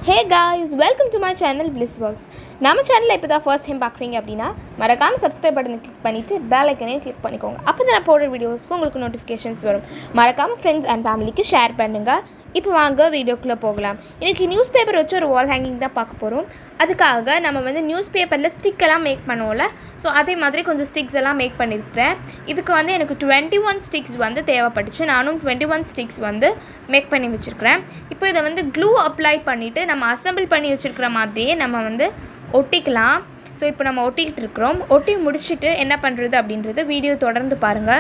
hey guys welcome to my channel Bliss Works நம்ம சேனலில் இப்போ தான் ஃபர்ஸ்ட் டைம் பார்க்குறீங்க அப்படின்னா மறக்காமல் சப்ஸ்கிரைப் பட்டனை கிளிக் பண்ணிவிட்டு பெல் ஐக்கனையும் கிளிக் பண்ணிக்கோங்க அப்போ தான் நான் போடுற வீடியோஸ்க்கு உங்களுக்கு நோட்டிஃபிகேஷன்ஸ் வரும் மறக்காமல் ஃப்ரெண்ட்ஸ் அண்ட் ஃபேமிலிக்கு ஷேர் பண்ணுங்கள் இப்போ வாங்க வீடியோக்குள்ளே போகலாம் இன்றைக்கி நியூஸ் பேப்பர் வச்சு ஒரு வால் ஹேங்கிங் தான் பார்க்க போகிறோம் அதுக்காக நம்ம வந்து நியூஸ் பேப்பரில் ஸ்டிக்கெல்லாம் மேக் பண்ணுவோம்ல ஸோ அதே மாதிரி கொஞ்சம் ஸ்டிக்ஸ் எல்லாம் மேக் பண்ணியிருக்கிறேன் இதுக்கு வந்து எனக்கு டுவெண்ட்டி ஒன் ஸ்டிக்ஸ் வந்து தேவைப்பட்டுச்சு நானும் டுவெண்ட்டி ஒன் ஸ்டிக்ஸ் வந்து மேக் பண்ணி வச்சுருக்கிறேன் இப்போ இதை வந்து க்ளூ அப்ளை பண்ணிவிட்டு நம்ம அசம்பிள் பண்ணி வச்சுருக்கிற மாதிரியே நம்ம வந்து ஒட்டிக்கலாம் ஸோ இப்போ நம்ம ஒட்டிக்கிட்டு இருக்கிறோம் ஒட்டி முடிச்சுட்டு என்ன பண்ணுறது அப்படின்றது வீடியோ தொடர்ந்து பாருங்கள்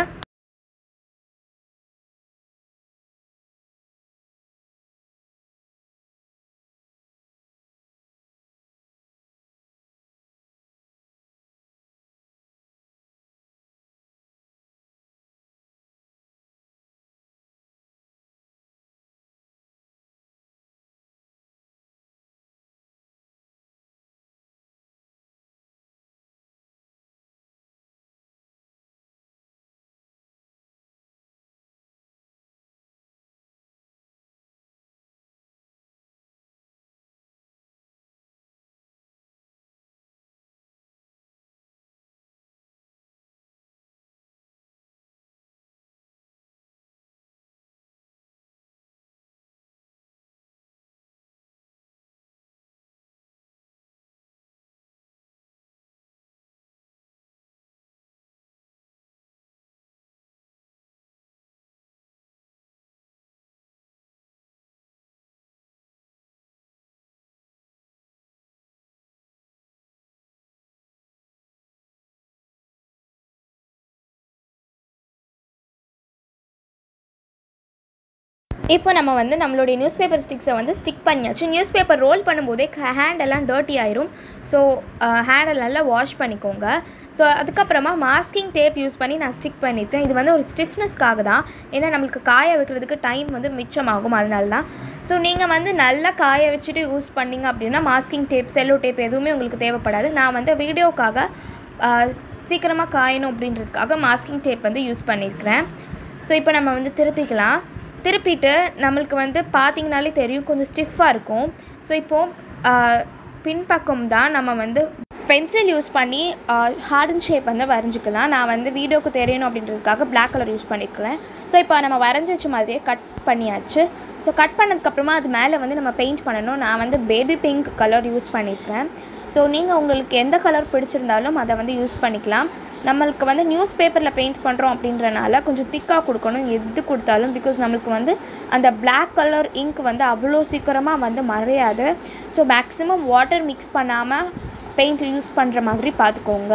இப்போ நம்ம வந்து நம்மளுடைய நியூஸ் பேப்பர் ஸ்டிக்ஸை வந்து ஸ்டிக் பண்ணியாச்சு நியூஸ் பேப்பர் ரோல் பண்ணும்போதே ஹேண்ட் எல்லாம் டர்ட்டி ஆயிரும் ஸோ ஹேண்டை நல்லா வாஷ் பண்ணிக்கோங்க ஸோ அதுக்கப்புறமா மாஸ்கிங் டேப் யூஸ் பண்ணி நான் ஸ்டிக் பண்ணியிருக்கேன் இது வந்து ஒரு ஸ்டிஃப்னஸ்க்காக தான் ஏன்னா நம்மளுக்கு காய வைக்கிறதுக்கு டைம் வந்து மிச்சமாகும் அதனால தான் ஸோ நீங்கள் வந்து நல்லா காய வச்சுட்டு யூஸ் பண்ணிங்க அப்படின்னா மாஸ்கிங் டேப் செல்லோ டேப் எதுவுமே உங்களுக்கு தேவைப்படாது நான் வந்து வீடியோக்காக சீக்கிரமாக காயணும் அப்படின்றதுக்காக மாஸ்கிங் டேப் வந்து யூஸ் பண்ணியிருக்கிறேன் ஸோ இப்போ நம்ம வந்து திருப்பிக்கலாம் திருப்பிட்டு நம்மளுக்கு வந்து பார்த்திங்கனாலே தெரியும் கொஞ்சம் ஸ்டிஃபாக இருக்கும் ஸோ இப்போது பின்பக்கம் தான் நம்ம வந்து பென்சில் யூஸ் பண்ணி ஹார்டன் ஷேப் வந்து வரைஞ்சிக்கலாம் நான் வந்து வீடியோக்கு தெரியணும் அப்படின்றதுக்காக பிளாக் கலர் யூஸ் பண்ணியிருக்கிறேன் ஸோ இப்போ நம்ம வரைஞ்சி வச்ச மாதிரியே கட் பண்ணியாச்சு ஸோ கட் பண்ணதுக்கப்புறமா அது மேலே வந்து நம்ம பெயிண்ட் பண்ணணும் நான் வந்து பேபி பிங்க் கலர் யூஸ் பண்ணியிருக்கிறேன் ஸோ நீங்கள் உங்களுக்கு எந்த கலர் பிடிச்சிருந்தாலும் அதை வந்து யூஸ் பண்ணிக்கலாம் நம்மளுக்கு வந்து நியூஸ் பேப்பரில் பெயிண்ட் பண்ணுறோம் அப்படின்றனால கொஞ்சம் திக்காக கொடுக்கணும் எது கொடுத்தாலும் பிகாஸ் நம்மளுக்கு வந்து அந்த பிளாக் கலர் இங்க் வந்து அவ்வளோ சீக்கிரமாக வந்து மறையாது ஸோ மேக்ஸிமம் வாட்டர் மிக்ஸ் பண்ணாமல் பெயிண்ட் யூஸ் பண்ணுற மாதிரி பார்த்துக்கோங்க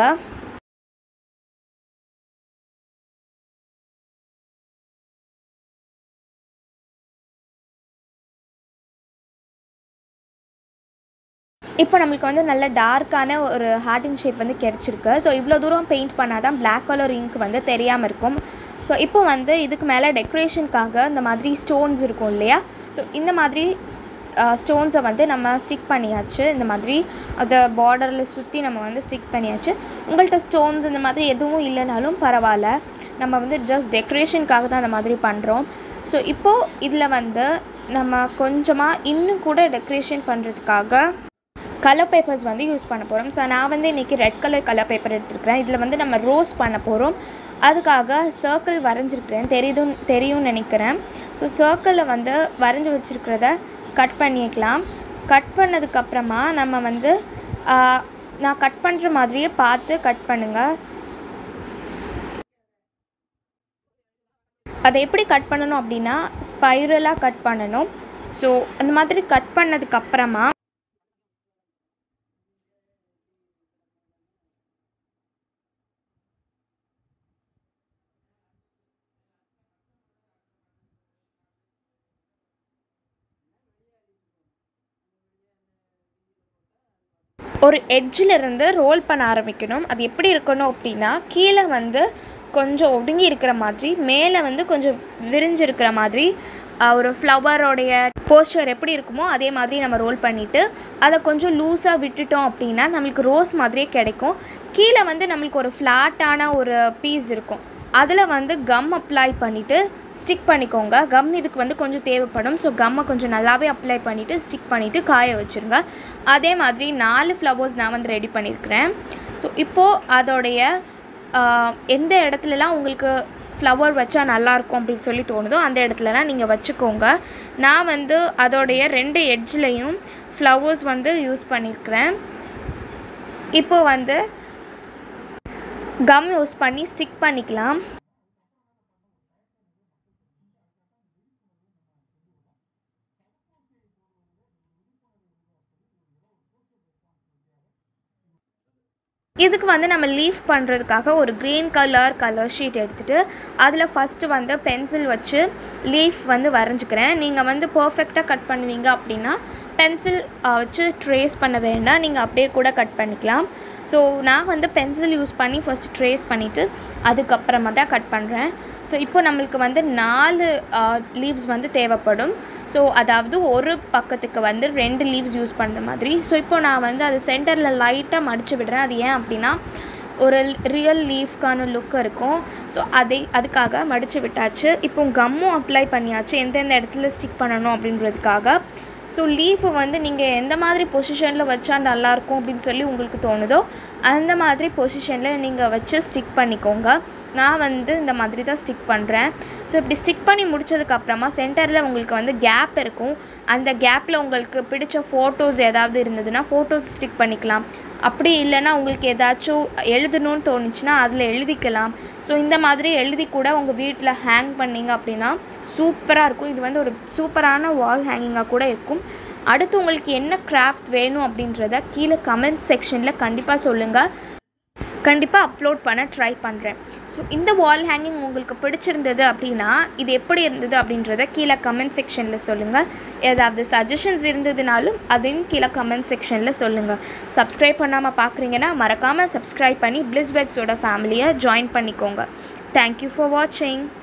இப்போ நம்மளுக்கு வந்து நல்ல டார்க்கான ஒரு ஹார்டின் ஷேப் வந்து கிடச்சிருக்கு ஸோ இவ்வளோ தூரம் பெயிண்ட் பண்ணால் தான் பிளாக் கலர் இங்க் வந்து தெரியாமல் இருக்கும் ஸோ இப்போ வந்து இதுக்கு மேலே டெக்கரேஷனுக்காக இந்த மாதிரி ஸ்டோன்ஸ் இருக்கும் இல்லையா ஸோ இந்த மாதிரி ஸ்டோன்ஸை வந்து நம்ம ஸ்டிக் பண்ணியாச்சு இந்த மாதிரி அதை பார்டரில் சுற்றி நம்ம வந்து ஸ்டிக் பண்ணியாச்சு உங்கள்கிட்ட ஸ்டோன்ஸ் இந்த மாதிரி எதுவும் இல்லைனாலும் பரவாயில்ல நம்ம வந்து ஜஸ்ட் டெக்கரேஷனுக்காக தான் அந்த மாதிரி பண்ணுறோம் ஸோ இப்போது இதில் வந்து நம்ம கொஞ்சமாக இன்னும் கூட டெக்கரேஷன் பண்ணுறதுக்காக கலர் பேப்பர்ஸ் வந்து யூஸ் பண்ண போகிறோம் ஸோ நான் வந்து இன்றைக்கி ரெட் கலர் கலர் பேப்பர் எடுத்துருக்கிறேன் இதில் வந்து நம்ம ரோஸ் பண்ண போகிறோம் அதுக்காக சர்க்கிள் வரைஞ்சிருக்கிறேன் தெரியுதுன்னு தெரியும்னு நினைக்கிறேன் ஸோ சர்க்கிளில் வந்து வரைஞ்சி வச்சுருக்கிறத கட் பண்ணிக்கலாம் கட் பண்ணதுக்கப்புறமா நம்ம வந்து நான் கட் பண்ணுற மாதிரியே பார்த்து கட் பண்ணுங்கள் அதை எப்படி கட் பண்ணணும் அப்படின்னா ஸ்பைரலாக கட் பண்ணணும் ஸோ அந்த மாதிரி கட் பண்ணதுக்கப்புறமா ஒரு எட்ஜில் இருந்து ரோல் பண்ண ஆரம்பிக்கணும் அது எப்படி இருக்கணும் அப்படின்னா கீழே வந்து கொஞ்சம் ஒடுங்கி இருக்கிற மாதிரி மேலே வந்து கொஞ்சம் விரிஞ்சு இருக்கிற மாதிரி ஒரு ஃப்ளவரோடைய போஸ்டர் எப்படி இருக்குமோ அதே மாதிரி நம்ம ரோல் பண்ணிவிட்டு அதை கொஞ்சம் லூஸாக விட்டுட்டோம் அப்படின்னா நம்மளுக்கு ரோஸ் மாதிரியே கிடைக்கும் கீழே வந்து நம்மளுக்கு ஒரு ஃப்ளாட்டான ஒரு பீஸ் இருக்கும் அதில் வந்து கம் அப்ளை பண்ணிவிட்டு ஸ்டிக் பண்ணிக்கோங்க கம் இதுக்கு வந்து கொஞ்சம் தேவைப்படும் ஸோ கம்மை கொஞ்சம் நல்லாவே அப்ளை பண்ணிவிட்டு ஸ்டிக் பண்ணிவிட்டு காய வச்சுருங்க அதே மாதிரி நாலு ஃப்ளவர்ஸ் நான் வந்து ரெடி பண்ணியிருக்கிறேன் ஸோ இப்போது அதோடைய ஆஹ், எந்த இடத்துலலாம் உங்களுக்கு ஃப்ளவர் வச்சா நல்லாயிருக்கும் அப்படின்னு சொல்லி தோணுதோ அந்த இடத்துலலாம் நீங்கள் வச்சுக்கோங்க நான் வந்து அதோடைய ரெண்டு எட்ஜ்லேயும் ஃப்ளவர்ஸ் வந்து யூஸ் பண்ணியிருக்கிறேன் இப்போ வந்து கம் யூஸ் பண்ணி ஸ்டிக் பண்ணிக்கலாம் இதுக்கு வந்து நம்ம லீஃப் பண்ணுறதுக்காக ஒரு க்ரீன் கலர் கலர் ஷீட் எடுத்துகிட்டு அதில் ஃபஸ்ட்டு வந்து பென்சில் வச்சு லீஃப் வந்து வரைஞ்சிக்கிறேன் நீங்கள் வந்து பர்ஃபெக்டாக கட் பண்ணுவீங்க அப்படின்னா பென்சில் வச்சு ட்ரேஸ் பண்ண வேண்டாம் நீங்கள் அப்படியே கூட கட் பண்ணிக்கலாம் ஸோ நான் வந்து பென்சில் யூஸ் பண்ணி ஃபஸ்ட்டு ட்ரேஸ் பண்ணிவிட்டு அதுக்கப்புறமா தான் கட் பண்ணுறேன் ஸோ இப்போ நம்மளுக்கு வந்து நாலு லீவ்ஸ் வந்து தேவைப்படும் ஸோ அதாவது ஒரு பக்கத்துக்கு வந்து ரெண்டு லீவ்ஸ் யூஸ் பண்ணுற மாதிரி ஸோ இப்போ நான் வந்து அது சென்டரில் லைட்டாக மடித்து விடுறேன் அது ஏன் அப்படின்னா ஒரு ரியல் லீஃப்க்கான லுக் இருக்கும் ஸோ அதை அதுக்காக மடித்து விட்டாச்சு இப்போ கம்மும் அப்ளை பண்ணியாச்சு எந்தெந்த இடத்துல ஸ்டிக் பண்ணணும் அப்படின்றதுக்காக ஸோ லீஃபு வந்து நீங்கள் எந்த மாதிரி பொசிஷனில் வச்சா நல்லாயிருக்கும் அப்படின்னு சொல்லி உங்களுக்கு தோணுதோ அந்த மாதிரி பொசிஷனில் நீங்கள் வச்சு ஸ்டிக் பண்ணிக்கோங்க நான் வந்து இந்த மாதிரி தான் ஸ்டிக் பண்ணுறேன் ஸோ இப்படி ஸ்டிக் பண்ணி முடிச்சதுக்கப்புறமா சென்டரில் உங்களுக்கு வந்து கேப் இருக்கும் அந்த கேப்பில் உங்களுக்கு பிடிச்ச ஃபோட்டோஸ் ஏதாவது இருந்ததுன்னா ஃபோட்டோஸ் ஸ்டிக் பண்ணிக்கலாம் அப்படி இல்லைன்னா உங்களுக்கு ஏதாச்சும் எழுதணும்னு தோணுச்சுன்னா அதில் எழுதிக்கலாம் ஸோ இந்த மாதிரி எழுதி கூட உங்கள் வீட்டில் ஹேங் பண்ணீங்க அப்படின்னா சூப்பராக இருக்கும் இது வந்து ஒரு சூப்பரான வால் ஹேங்கிங்காக கூட இருக்கும் அடுத்து உங்களுக்கு என்ன கிராஃப்ட் வேணும் அப்படின்றத கீழே கமெண்ட் செக்ஷனில் கண்டிப்பாக சொல்லுங்கள் கண்டிப்பாக அப்லோட் பண்ண ட்ரை பண்ணுறேன் ஸோ இந்த வால் ஹேங்கிங் உங்களுக்கு பிடிச்சிருந்தது அப்படின்னா இது எப்படி இருந்தது அப்படின்றத கீழே கமெண்ட் செக்ஷனில் சொல்லுங்கள் ஏதாவது சஜஷன்ஸ் இருந்ததுனாலும் அதையும் கீழே கமெண்ட் செக்ஷனில் சொல்லுங்கள் சப்ஸ்கிரைப் பண்ணாமல் பார்க்குறீங்கன்னா மறக்காமல் சப்ஸ்கிரைப் பண்ணி பிளிஸ் வெக்ஸோட ஃபேமிலியை ஜாயின் பண்ணிக்கோங்க தேங்க்யூ ஃபார் வாட்சிங்